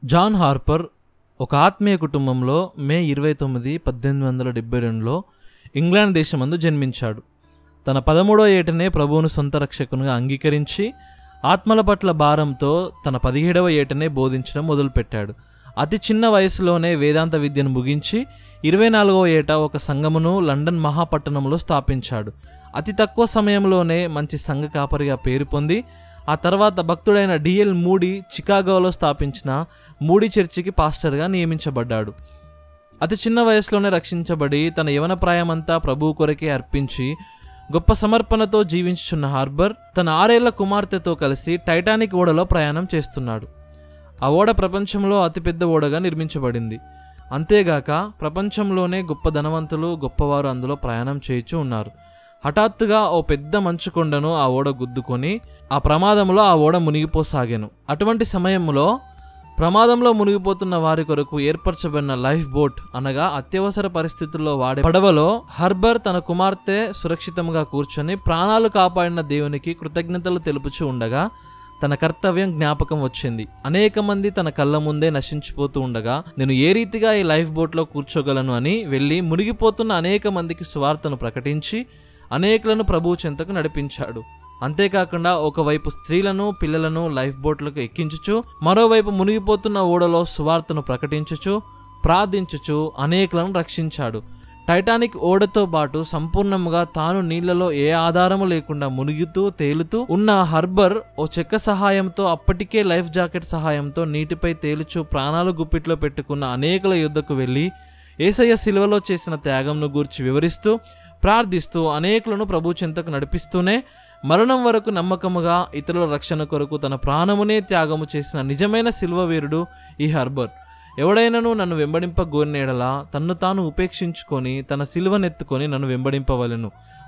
John Harper ఒక ఆత్మీయ కుటుంబంలో మే ఇరవై తొమ్మిది పద్దెనిమిది వందల డెబ్బై రెండులో ఇంగ్లాండ్ దేశమందు జన్మించాడు తన పదమూడో ఏటనే ప్రభువును సొంత రక్షకునిగా అంగీకరించి ఆత్మల పట్ల భారంతో తన పదిహేడవ ఏటనే బోధించడం మొదలుపెట్టాడు అతి చిన్న వయసులోనే వేదాంత విద్యను ముగించి ఇరవై నాలుగవ ఏట ఒక సంఘమును లండన్ మహాపట్టణంలో స్థాపించాడు అతి తక్కువ సమయంలోనే మంచి సంఘ కాపరిగా పేరు పొంది ఆ తర్వాత భక్తుడైన డిఎల్ మూడీ చికాగోలో స్థాపించిన మూడీ చర్చికి పాస్టర్గా నియమించబడ్డాడు అతి చిన్న వయసులోనే రక్షించబడి తన యవన ప్రాయమంతా ప్రభువు కొరకే అర్పించి గొప్ప సమర్పణతో జీవించుచున్న హార్బర్ తన ఆరేళ్ల కుమార్తెతో కలిసి టైటానిక్ ఓడలో ప్రయాణం చేస్తున్నాడు ఆ ఓడ ప్రపంచంలో అతిపెద్ద ఓడగా నిర్మించబడింది అంతేగాక ప్రపంచంలోనే గొప్ప ధనవంతులు గొప్పవారు అందులో ప్రయాణం చేయుచూ ఉన్నారు హఠాత్తుగా ఓ పెద్ద మంచు కొండను ఆ ఓడ గుద్దుకొని ఆ ప్రమాదంలో ఆ ఓడ మునిగిపోసాగాను అటువంటి సమయంలో ప్రమాదంలో మునిగిపోతున్న వారి కొరకు ఏర్పరచబడిన లైఫ్ బోట్ అనగా అత్యవసర పరిస్థితుల్లో వాడే పడవలో హర్బర్ తన కుమార్తె సురక్షితంగా కూర్చొని ప్రాణాలు కాపాడిన దేవునికి కృతజ్ఞతలు తెలుపుచూ ఉండగా తన కర్తవ్యం జ్ఞాపకం వచ్చింది అనేక మంది తన కళ్ళ ముందే నశించిపోతూ ఉండగా నేను ఏ రీతిగా ఈ లైఫ్ బోట్లో కూర్చోగలను అని వెళ్ళి మునిగిపోతున్న అనేక మందికి సువార్తను ప్రకటించి అనేకులను ప్రభువు చెంతకు నడిపించాడు అంతేకాకుండా ఒకవైపు స్త్రీలను పిల్లలను లైఫ్ బోట్లకు ఎక్కించుచు మరోవైపు మునిగిపోతున్న ఓడలో సువార్తను ప్రకటించుచు ప్రార్థించుచు అనేకులను రక్షించాడు టైటానిక్ ఓడతో పాటు సంపూర్ణంగా తాను నీళ్లలో ఏ ఆధారము లేకుండా మునిగుతూ తేలుతూ ఉన్న హర్బర్ ఓ చెక్క సహాయంతో అప్పటికే లైఫ్ జాకెట్ సహాయంతో నీటిపై తేలుచు ప్రాణాలు గుప్పిట్లో పెట్టుకున్న అనేకుల యుద్ధకు వెళ్ళి ఏసయ్య శిలువలో చేసిన త్యాగంను గూర్చి వివరిస్తూ ప్రార్థిస్తూ అనేకులను ప్రభు చెంతకు నడిపిస్తూనే మరణం వరకు నమ్మకముగా ఇతరుల రక్షణ కొరకు తన ప్రాణమునే త్యాగము చేసిన నిజమైన శిల్వ వీరుడు ఈ హర్బర్ ఎవడైనను నన్ను వెంబడింప గోరినేడలా తన్ను తాను ఉపేక్షించుకొని తన సిలువనెత్తుకొని నన్ను వెంబడింపవలెను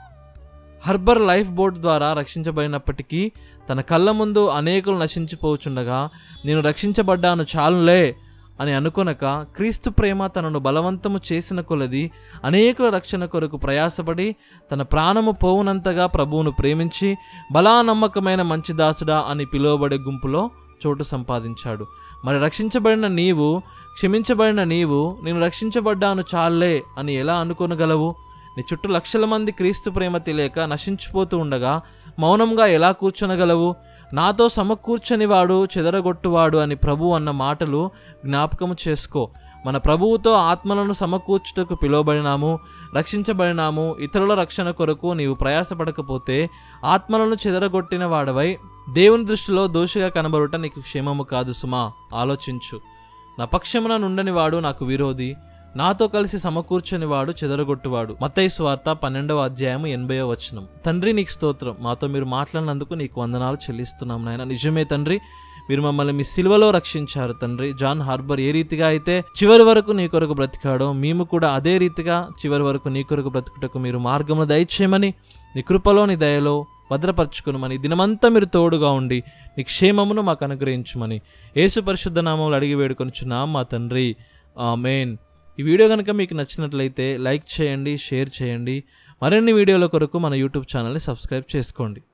హర్బర్ లైఫ్ బోట్ ద్వారా రక్షించబడినప్పటికీ తన కళ్ళ ముందు అనేకులు నశించిపోచుండగా నేను రక్షించబడ్డాను చాలులే అని అనుకొనక క్రీస్తు ప్రేమ తనను బలవంతము చేసిన కొలది అనేకుల రక్షణ కొరకు ప్రయాసపడి తన ప్రాణము పోవునంతగా ప్రభువును ప్రేమించి బలా నమ్మకమైన మంచి దాసుడా అని పిలువబడే గుంపులో చోటు సంపాదించాడు మరి రక్షించబడిన నీవు క్షమించబడిన నీవు నేను రక్షించబడ్డాను చాలే అని ఎలా అనుకొనగలవు నీ చుట్టూ లక్షల మంది క్రీస్తు ప్రేమ తెలియక నశించిపోతూ ఉండగా మౌనంగా ఎలా కూర్చొనగలవు నాతో సమకూర్చని వాడు చెదరగొట్టువాడు అని ప్రభు అన్న మాటలు జ్ఞాపకము చేసుకో మన ప్రభువుతో ఆత్మలను సమకూర్చుటకు పిలువబడినాము రక్షించబడినాము ఇతరుల రక్షణ కొరకు నీవు ప్రయాసపడకపోతే ఆత్మలను చెదరగొట్టిన వాడవై దేవుని దృష్టిలో దోషిగా కనబడుట నీకు క్షేమము కాదు సుమా ఆలోచించు నా పక్షమున నుండని వాడు నాకు విరోధి నాతో కలిసి సమకూర్చని వాడు చెదరగొట్టువాడు మత్తయి స్వార్త పన్నెండవ అధ్యాయము ఎనభైవ వచనం తండ్రి నీకు స్తోత్రం మాతో మీరు మాట్లాడినందుకు నీకు వందనాలు చెల్లిస్తున్నాం నాయన నిజమే తండ్రి మీరు మమ్మల్ని మీ సిల్వలో రక్షించారు తండ్రి జాన్ హార్బర్ ఏ రీతిగా అయితే చివరి వరకు నీ కొరకు బ్రతికాడో మేము కూడా అదే రీతిగా చివరి వరకు నీ కొరకు బ్రతుకుటకు మీరు మార్గమును దయచేయమని నీ కృపలో నీ దయలో భద్రపరచుకునమని దినమంతా మీరు తోడుగా ఉండి నీ క్షేమమును మాకు అనుగ్రహించమని యేసు పరిశుద్ధ నామములు అడిగి వేడుకొనిచున్నాం మా తండ్రి ఆమెన్ ఈ వీడియో కనుక మీకు నచ్చినట్లయితే లైక్ చేయండి షేర్ చేయండి మరిన్ని వీడియోల కొరకు మన యూట్యూబ్ ఛానల్ని సబ్స్క్రైబ్ చేసుకోండి